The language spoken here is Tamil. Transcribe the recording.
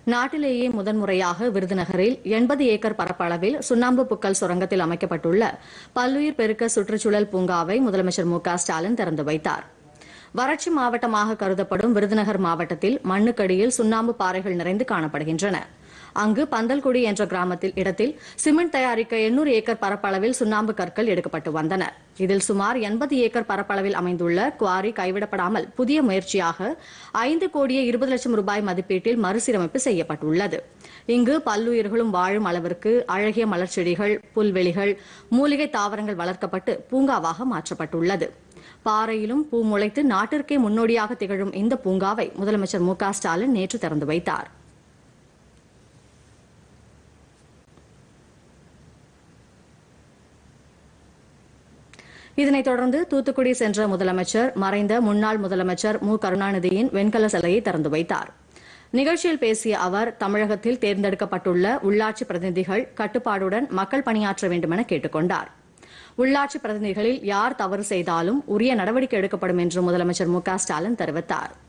நாட்டிலேயே முதன்முறையாக விருதுநகரில் எண்பது ஏக்கர் பரப்பளவில் சுண்ணாம்பு புக்கல் சுரங்கத்தில் அமைக்கப்பட்டுள்ள பல்லுயிர் பெருக்க சுற்றுச்சூழல் பூங்காவை முதலமைச்சர் மு க ஸ்டாலின் திறந்து வைத்தார் வறட்சி மாவட்டமாக கருதப்படும் விருதுநகர் மாவட்டத்தில் மண்ணுக்கடியில் சுண்ணாம்பு பாறைகள் நிறைந்து காணப்படுகின்றன அங்கு பந்தல்குடி என்ற கிராமத்தில் இடத்தில் சிமெண்ட் தயாரிக்க 800 ஏக்கர் பரப்பளவில் சுண்ணாம்பு கற்கள் எடுக்கப்பட்டு வந்தன இதில் சுமார் 80 ஏக்கர் பரப்பளவில் அமைந்துள்ள குவாரி கைவிடப்படாமல் புதிய முயற்சியாக ஐந்து கோடியே இருபது லட்சம் ரூபாய் மதிப்பீட்டில் மறுசீரமைப்பு செய்யப்பட்டுள்ளது இங்கு பல்லுயிர்களும் வாழும் அளவிற்கு அழகிய மலர்ச்செடிகள் புல்வெளிகள் மூலிகை தாவரங்கள் வளர்க்கப்பட்டு பூங்காவாக மாற்றப்பட்டுள்ளது பாறையிலும் பூ முளைத்து நாட்டிற்கே முன்னோடியாக திகழும் இந்த பூங்காவை முதலமைச்சர் மு க ஸ்டாலின் நேற்று திறந்து வைத்தார் இதனைத் தொடர்ந்து தூத்துக்குடி சென்ற முதலமைச்சர் மறைந்த முன்னாள் முதலமைச்சர் மு கருணாநிதியின் வெண்கல சிலையை திறந்து வைத்தார் நிகழ்ச்சியில் பேசிய அவர் தமிழகத்தில் தேர்ந்தெடுக்கப்பட்டுள்ள உள்ளாட்சி பிரதிநிதிகள் கட்டுப்பாடுடன் மக்கள் பணியாற்ற வேண்டுமென கேட்டுக் கொண்டார் உள்ளாட்சி பிரதிநிதிகளில் யார் தவறு செய்தாலும் உரிய நடவடிக்கை எடுக்கப்படும் என்று முதலமைச்சர் மு க ஸ்டாலின் தெரிவித்தாா்